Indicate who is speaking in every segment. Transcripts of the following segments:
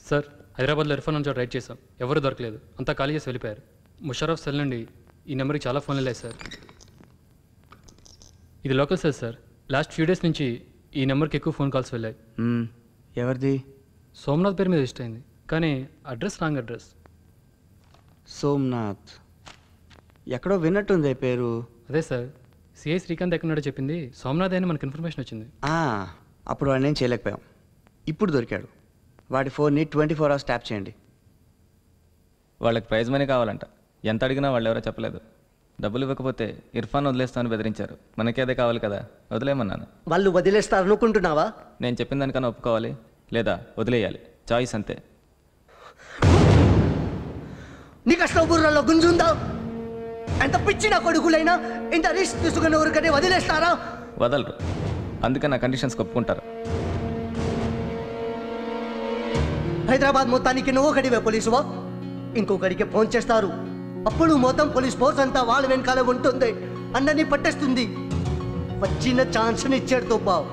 Speaker 1: Sir హైదరాబాద్లో ఇర్ఫాన్ నుంచి ride చేశాం ఎవరు దొరకలేదు అంతా ఖాళీ చేసి వెళ్ళిపోయారు ముషరఫ్ సెల్ నుండి ఈ నెంబర్కి చాలా ఫోన్లు వెళ్ళాయి సార్ ఇది local cell sir last few days నుంచి ఈ నెంబర్కి ఎక్కువ ఫోన్ కాల్స్ వెళ్ళాయి
Speaker 2: మ్మ్. ఎవరిది
Speaker 1: సోమనాథ్ పేరు మీద రిజిస్టర్ అయింది కానీ అడ్రస్ రాంగ్ అడ్రస్
Speaker 2: సోమ్నాథ్ ఎక్కడో విన్నట్టుంది ఈ పేరు
Speaker 1: అదే సార్ సిఐ శ్రీకాంత్ ఎక్కడున్నాడో చెప్పింది సోమనాథ్ అని మనకు ఇన్ఫర్మేషన్ వచ్చింది
Speaker 2: ఆ, అప్పుడు వాడిని ఏం చేయలేకపోయాం ఇప్పుడు దొరికాడు వాడి ఫోన్ని ట్వంటీ ఫోర్ అవర్స్ ట్యాప్ చేయండి
Speaker 3: వాళ్ళకి ప్రైజ్ మనీ కావాలంట ఎంత అడిగినా వాళ్ళు ఎవరో చెప్పలేదు డబ్బులు ఇవ్వకపోతే ఇర్ఫాన్ వదిలేస్తామని బెదిరించారు మనకే అదే కావాలి కదా వదిలేయమన్నాను
Speaker 4: వాళ్ళు వదిలేస్తారు అనుకుంటున్నావా
Speaker 3: నేను చెప్పిన దానికన్నా ఒప్పుకోవాలి లేదా వదిలేయాలి చాయిస్ అంతే
Speaker 4: నీకు అసలు బుర్రలో గుంజుందా ఎంత పిచ్చిన కొడుకులైనా ఇంత రిస్క్ తీసుకున్న ఊరికనే వదిలేస్తారా
Speaker 3: వదలరు అందుకే నా కండిషన్స్ ఒప్పుకుంటారు
Speaker 4: హైదరాబాద్ మొత్తానికి నువ్వు ఒకటివే పోలీసువా ఇంకొకరికి ఫోన్ చేస్తారు అప్పుడు మొత్తం పోలీస్ ఫోర్స్ అంతా వాళ్ళ వెనకాల ఉంటుంది అందరినీ పట్టేస్తుంది వచ్చిన ఛాన్స్ని ఇచ్చాడు తుబ్బావు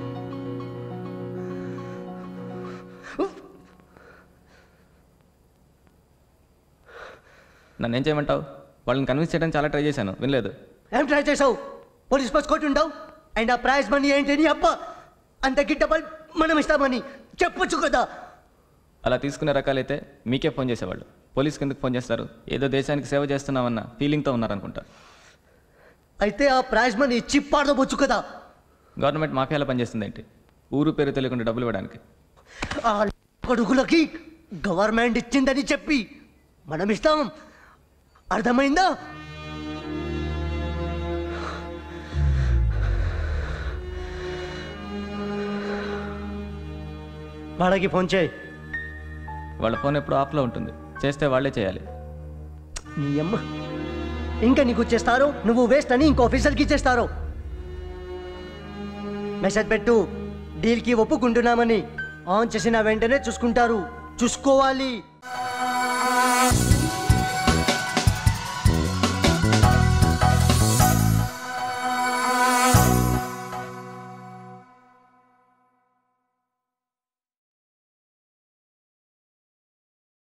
Speaker 3: నన్ను ఏం చేయమంటావు వాళ్ళని కన్విన్స్ చేయడానికి చాలా ట్రై చేశాను వినలేదు
Speaker 4: ఏం ట్రై చేసావు పోలీస్ బస్ కొట్టుండవు అండ్ ఆ ప్రైజ్ మనీ ఏంటని అబ్బా అంత గిట్టబల్ మనం ఇస్తామని చెప్పొచ్చు కదా
Speaker 3: అలా తీసుకునే రకాలైతే మీకే ఫోన్ చేసేవాళ్ళు పోలీస్కి ఎందుకు ఫోన్ చేస్తారు ఏదో దేశానికి సేవ చేస్తున్నామన్న ఫీలింగ్తో ఉన్నారనుకుంటా
Speaker 4: అయితే ఆ ప్రైజ్ మనీ ఇచ్చి పాడవచ్చు కదా
Speaker 3: గవర్నమెంట్ మాఫియాలో పనిచేస్తుంది ఏంటి ఊరు పేరు తెలియకుండా డబ్బులు ఇవ్వడానికి
Speaker 4: ఆ కొడుకులకి గవర్నమెంట్ ఇచ్చిందని చెప్పి మనం ఇస్తాం అర్థమైందా వాళ్ళకి ఫోన్ చేయి
Speaker 3: వాళ్ళ ఫోన్ ఎప్పుడు ఆఫ్లో ఉంటుంది చేస్తే వాళ్ళే చేయాలి
Speaker 4: నీ అమ్మ ఇంకా నీకు చేస్తారు నువ్వు వేస్ట్ అని ఇంకో ఆఫీసర్కి ఇచ్చేస్తారు మెసేజ్ పెట్టు డీల్కి ఒప్పుకుంటున్నామని ఆన్ చేసిన వెంటనే చూసుకుంటారు చూసుకోవాలి